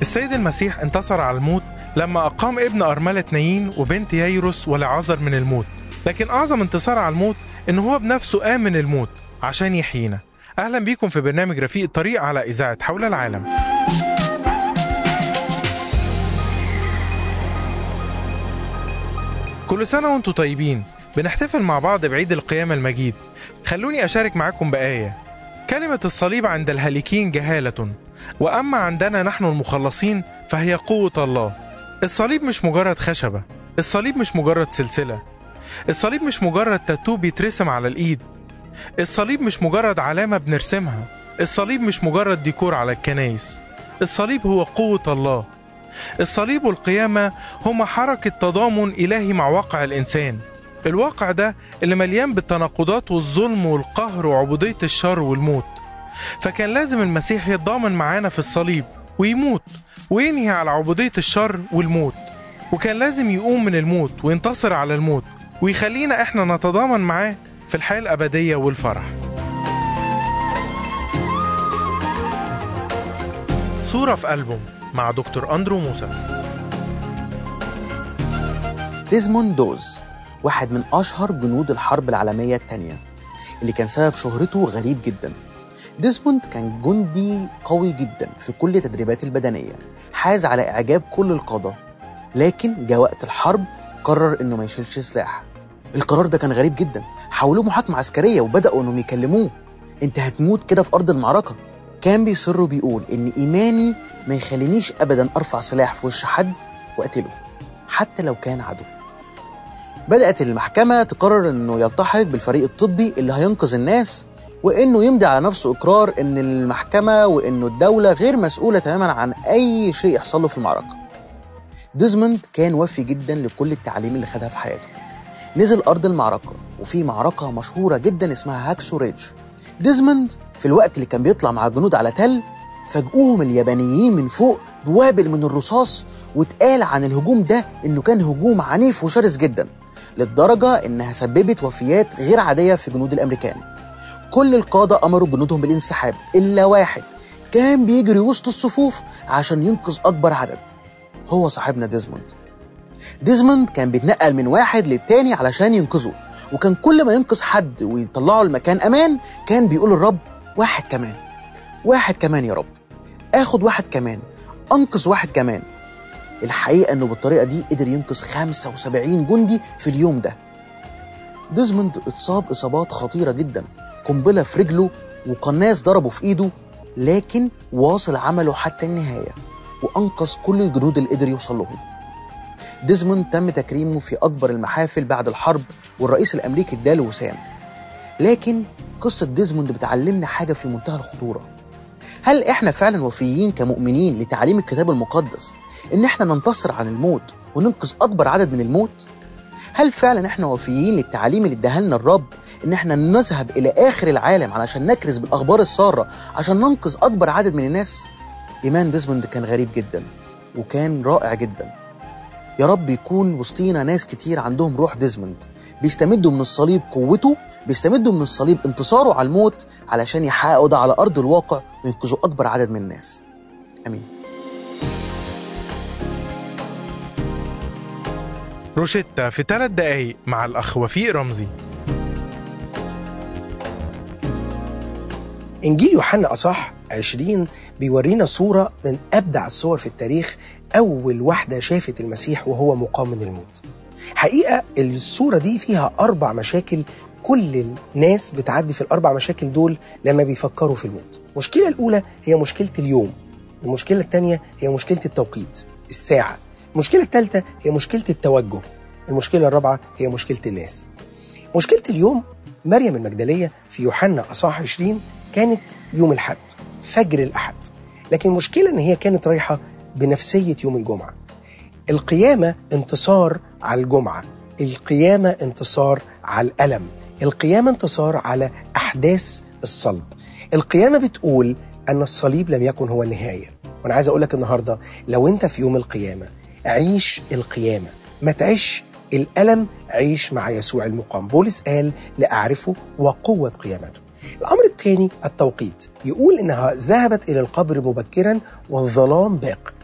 السيد المسيح انتصر على الموت لما أقام ابن أرملة نايين وبنت ييروس ولعازر من الموت لكن أعظم انتصار على الموت إن هو بنفسه قام من الموت عشان يحيينا أهلا بيكم في برنامج رفيق الطريق على إذاعة حول العالم كل سنة وانتم طيبين بنحتفل مع بعض بعيد القيامة المجيد خلوني أشارك معاكم بآية كلمة الصليب عند الهالكين جهالة وأما عندنا نحن المخلصين فهي قوة الله الصليب مش مجرد خشبة الصليب مش مجرد سلسلة الصليب مش مجرد تاتو بيترسم على الإيد الصليب مش مجرد علامة بنرسمها الصليب مش مجرد ديكور على الكنايس الصليب هو قوة الله الصليب والقيامة هما حركة تضامن إلهي مع واقع الإنسان الواقع ده اللي مليان بالتناقضات والظلم والقهر وعبودية الشر والموت فكان لازم المسيح يتضامن معانا في الصليب ويموت وينهي على عبودية الشر والموت وكان لازم يقوم من الموت وينتصر على الموت ويخلينا احنا نتضامن معاه في الحياة الأبدية والفرح صورة في ألبوم مع دكتور أندرو موسى ديزموند دوز واحد من أشهر جنود الحرب العالمية الثانية اللي كان سبب شهرته غريب جدا ديزموند كان جندي قوي جدا في كل التدريبات البدنية حاز على إعجاب كل القادة لكن جاء وقت الحرب قرر إنه ما يشيلش سلاح القرار ده كان غريب جدا حولوه محاكمة عسكرية وبدأوا إنهم يكلموه أنت هتموت كده في أرض المعركة كان بيصر وبيقول إن إيماني ما يخلينيش أبدا أرفع سلاح في وش حد وأقتله حتى لو كان عدو بدأت المحكمة تقرر إنه يلتحق بالفريق الطبي اللي هينقذ الناس وإنه يمضي على نفسه إقرار إن المحكمة وإنه الدولة غير مسؤولة تماما عن أي شيء يحصل له في المعركة. ديزموند كان وفي جدا لكل التعليم اللي خدها في حياته. نزل أرض المعركة وفي معركة مشهورة جدا اسمها هاكسو ريدج. ديزموند في الوقت اللي كان بيطلع مع الجنود على تل فاجئوهم اليابانيين من فوق بوابل من الرصاص واتقال عن الهجوم ده انه كان هجوم عنيف وشرس جدا للدرجة انها سببت وفيات غير عادية في جنود الامريكان كل القادة امروا جنودهم بالانسحاب الا واحد كان بيجري وسط الصفوف عشان ينقذ اكبر عدد هو صاحبنا ديزموند ديزموند كان بيتنقل من واحد للتاني علشان ينقذه وكان كل ما ينقذ حد ويطلعه لمكان امان كان بيقول الرب واحد كمان واحد كمان يا رب اخد واحد كمان انقذ واحد كمان الحقيقة انه بالطريقة دي قدر ينقذ 75 جندي في اليوم ده ديزموند اتصاب اصابات خطيرة جدا قنبلة في رجله وقناص ضربه في ايده لكن واصل عمله حتى النهاية وانقذ كل الجنود اللي قدر يوصل لهم ديزموند تم تكريمه في اكبر المحافل بعد الحرب والرئيس الامريكي اداله وسام لكن قصة ديزموند بتعلمنا حاجة في منتهى الخطورة هل احنا فعلا وفيين كمؤمنين لتعليم الكتاب المقدس ان احنا ننتصر عن الموت وننقذ اكبر عدد من الموت هل فعلا احنا وفيين للتعليم اللي اداها لنا الرب ان احنا نذهب الى اخر العالم علشان نكرز بالاخبار الساره عشان ننقذ اكبر عدد من الناس ايمان ديزموند كان غريب جدا وكان رائع جدا يا رب يكون وسطينا ناس كتير عندهم روح ديزموند بيستمدوا من الصليب قوته بيستمدوا من الصليب انتصاره على الموت علشان يحققوا ده على ارض الواقع وينقذوا اكبر عدد من الناس امين روشيتا في ثلاث دقايق مع الأخ وفيق رمزي إنجيل يوحنا أصح 20 بيورينا صورة من أبدع الصور في التاريخ أول واحدة شافت المسيح وهو مقام من الموت حقيقة الصورة دي فيها أربع مشاكل كل الناس بتعدي في الأربع مشاكل دول لما بيفكروا في الموت المشكلة الأولى هي مشكلة اليوم المشكلة الثانية هي مشكلة التوقيت الساعة المشكلة الثالثة هي مشكلة التوجه المشكلة الرابعة هي مشكلة الناس مشكلة اليوم مريم المجدلية في يوحنا أصحاح 20 كانت يوم الحد فجر الأحد لكن المشكلة إن هي كانت رايحة بنفسية يوم الجمعة القيامة انتصار على الجمعة القيامة انتصار على الألم القيامة انتصار على أحداث الصلب القيامة بتقول أن الصليب لم يكن هو النهاية وأنا عايز أقول لك النهاردة لو أنت في يوم القيامة عيش القيامة ما تعيش الألم عيش مع يسوع المقام بولس قال لأعرفه وقوة قيامته الأمر الثاني التوقيت يقول إنها ذهبت إلى القبر مبكرا والظلام باق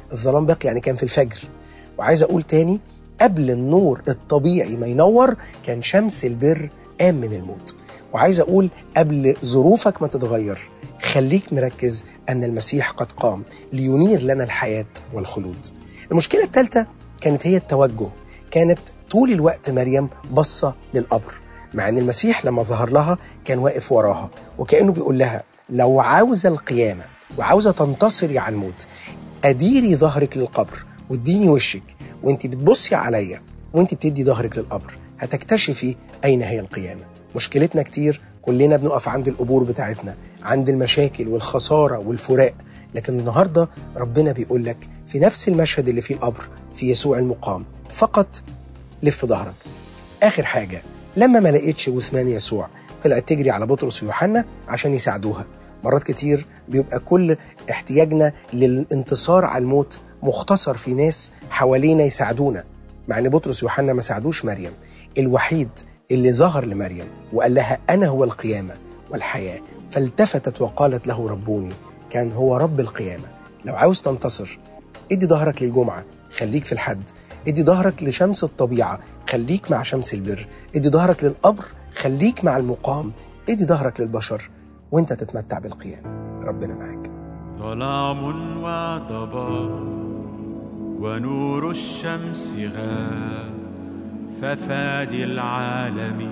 الظلام باقي يعني كان في الفجر وعايز اقول تاني قبل النور الطبيعي ما ينور كان شمس البر قام من الموت وعايز اقول قبل ظروفك ما تتغير خليك مركز ان المسيح قد قام لينير لنا الحياه والخلود المشكله الثالثه كانت هي التوجه كانت طول الوقت مريم بصه للقبر مع ان المسيح لما ظهر لها كان واقف وراها وكانه بيقول لها لو عاوزه القيامه وعاوزه تنتصري على الموت اديري ظهرك للقبر واديني وشك وانت بتبصي عليا وانت بتدي ظهرك للقبر هتكتشفي اين هي القيامه مشكلتنا كتير كلنا بنقف عند القبور بتاعتنا عند المشاكل والخساره والفراق لكن النهارده ربنا بيقول لك في نفس المشهد اللي فيه القبر في يسوع المقام فقط لف ظهرك اخر حاجه لما ما لقيتش جثمان يسوع طلعت تجري على بطرس ويوحنا عشان يساعدوها مرات كتير بيبقى كل احتياجنا للانتصار على الموت مختصر في ناس حوالينا يساعدونا مع ان بطرس ويوحنا ما ساعدوش مريم الوحيد اللي ظهر لمريم وقال لها انا هو القيامه والحياه فالتفتت وقالت له ربوني كان هو رب القيامه لو عاوز تنتصر ادي ظهرك للجمعه خليك في الحد ادي ظهرك لشمس الطبيعه خليك مع شمس البر ادي ظهرك للقبر خليك مع المقام ادي ظهرك للبشر وانت تتمتع بالقيامه ربنا معاك ظلام وضباب ونور الشمس غاب ففادي العالم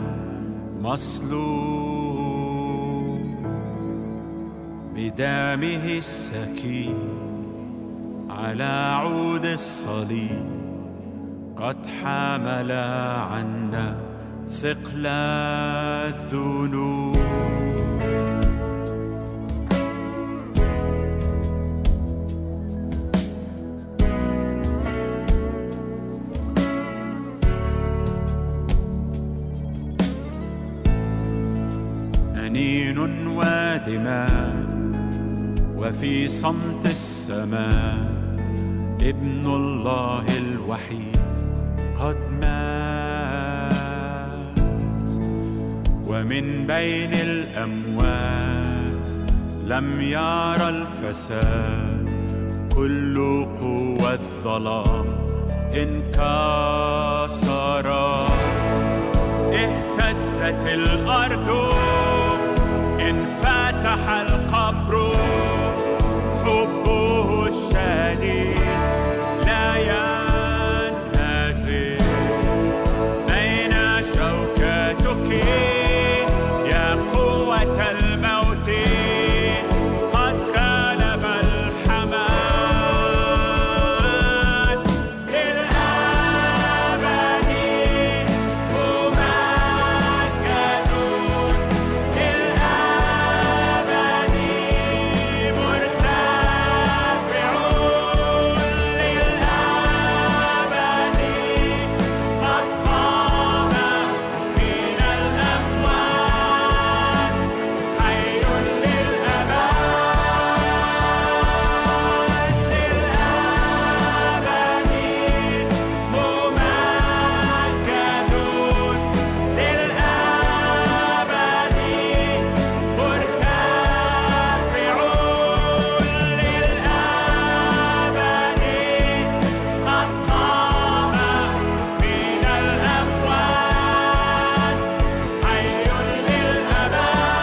مصلوب بدمه السكين على عود الصليب قد حمل عنا ثقل الذنوب أنين ودماء وفي صمت السماء ابن الله الوحيد قد مات ومن بين الأموات لم يرى الفساد كل قوى الظلام انكسرت اهتزت الأرض انفتح القبر حبه الشديد لا ينهزم أين شوكتك يا قوة الموت قد غلب الحمام للأبد ممجد للأبد مرتفع للأبد قد قام من الأموات حي للأبد للأبد ممجد للأبد مرتفع للأبد قد قام من الأموات حي للأبد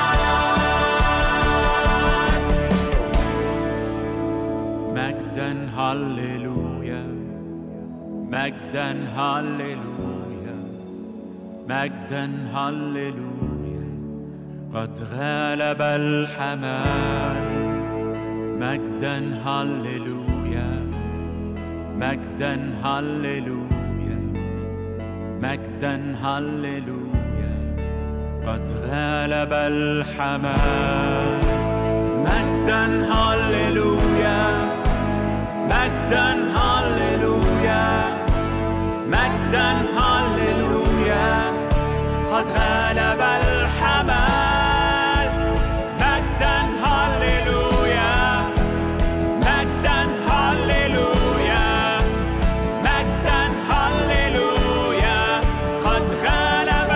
مجدا هللويا مجدا هللويا مجدا هللويا قد غلب الحمام مجدا هللويا مجدا هللويا مجدا هللويا قد غلب الحمام مجدا هللويا مجدا هللويا مجدا هللويا قد غلب الحمام مجدا هللويا مجدا هللويا مجدا هللويا قد غلب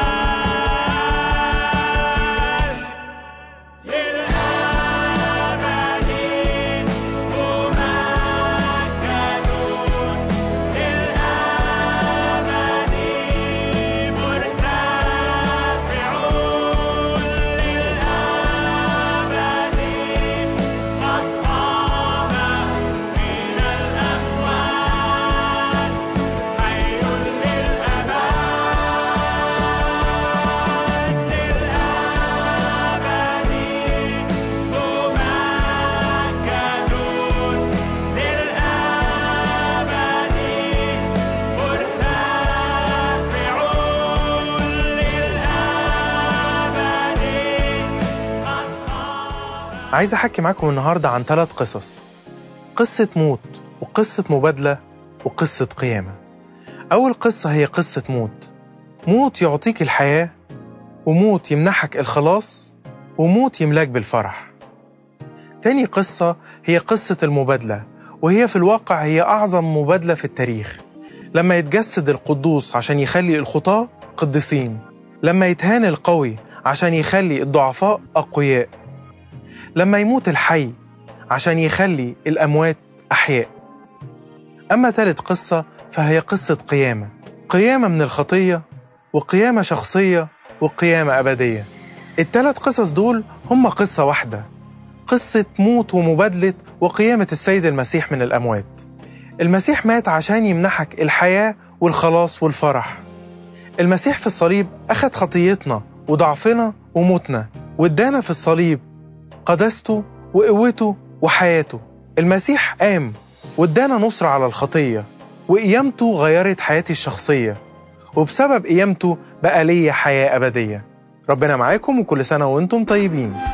الحمام للأبد عايز أحكي معاكم النهاردة عن ثلاث قصص قصة موت وقصة مبادلة وقصة قيامة أول قصة هي قصة موت موت يعطيك الحياة وموت يمنحك الخلاص وموت يملاك بالفرح تاني قصة هي قصة المبادلة وهي في الواقع هي أعظم مبادلة في التاريخ لما يتجسد القدوس عشان يخلي الخطاة قديسين لما يتهان القوي عشان يخلي الضعفاء أقوياء لما يموت الحي عشان يخلي الأموات أحياء أما تالت قصة فهي قصة قيامة قيامة من الخطية وقيامة شخصية وقيامة أبدية التلات قصص دول هم قصة واحدة قصة موت ومبادلة وقيامة السيد المسيح من الأموات المسيح مات عشان يمنحك الحياة والخلاص والفرح المسيح في الصليب أخد خطيتنا وضعفنا وموتنا وادانا في الصليب قداسته وقوته وحياته المسيح قام وادانا نصرة على الخطية وقيامته غيرت حياتي الشخصية وبسبب قيامته بقى ليا حياة أبدية ربنا معاكم وكل سنة وانتم طيبين